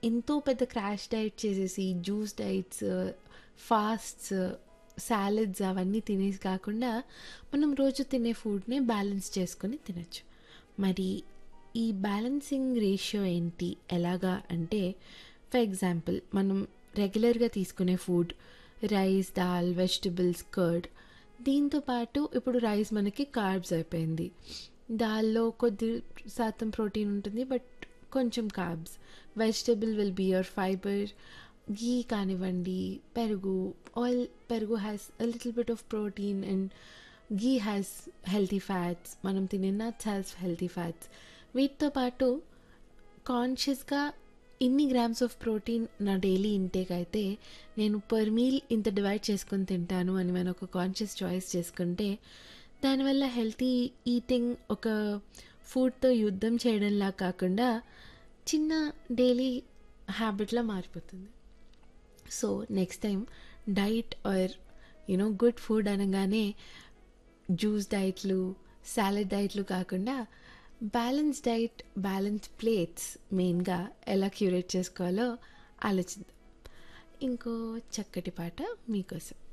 ఎంతో పెద్ద crash diet చేసేసి జ్యూస్ డైట్స్ ఫాస్ట్స్ సాలడ్స్ అవన్నీ తినేసి కాకుండా మనం రోజు తినే ఫుడ్ని బ్యాలెన్స్ చేసుకొని తినచ్చు మరి ఈ బ్యాలెన్సింగ్ రేషియో ఏంటి ఎలాగా అంటే ఫర్ ఎగ్జాంపుల్ మనం రెగ్యులర్గా తీసుకునే food rice dal vegetables curd దీంతో పాటు ఇప్పుడు రైస్ మనకి కార్బ్స్ అయిపోయింది దాల్లో కొద్ది శాతం ప్రోటీన్ ఉంటుంది బట్ కొంచెం carbs vegetable will be your fibre ghee కానివ్వండి పెరుగు oil perugu has a little bit of protein and ghee has healthy fats మనం తినే నట్స్ హ్యాస్ హెల్తీ ఫ్యాట్స్ వీటితో పాటు కాన్షియస్గా ఇన్ని గ్రామ్స్ ఆఫ్ ప్రోటీన్ నా డైలీ ఇంటేక్ అయితే నేను పర్ మీల్ ఇంత డివైడ్ చేసుకొని తింటాను అని మనం ఒక కాన్షియస్ చాయిస్ చేసుకుంటే దానివల్ల హెల్తీ ఈటింగ్ ఒక ఫుడ్తో యుద్ధం చేయడంలా కాకుండా చిన్న డైలీ హ్యాబిట్లా మారిపోతుంది so next time diet or you know good food అనగానే జ్యూస్ డైట్లు సాలడ్ డైట్లు కాకుండా బ్యాలెన్స్ డైట్ బ్యాలెన్స్ ప్లేట్స్ మెయిన్గా ఎలా క్యూరేట్ చేసుకోవాలో ఆలోచిద్దాం ఇంకో చక్కటి పాట మీకోసం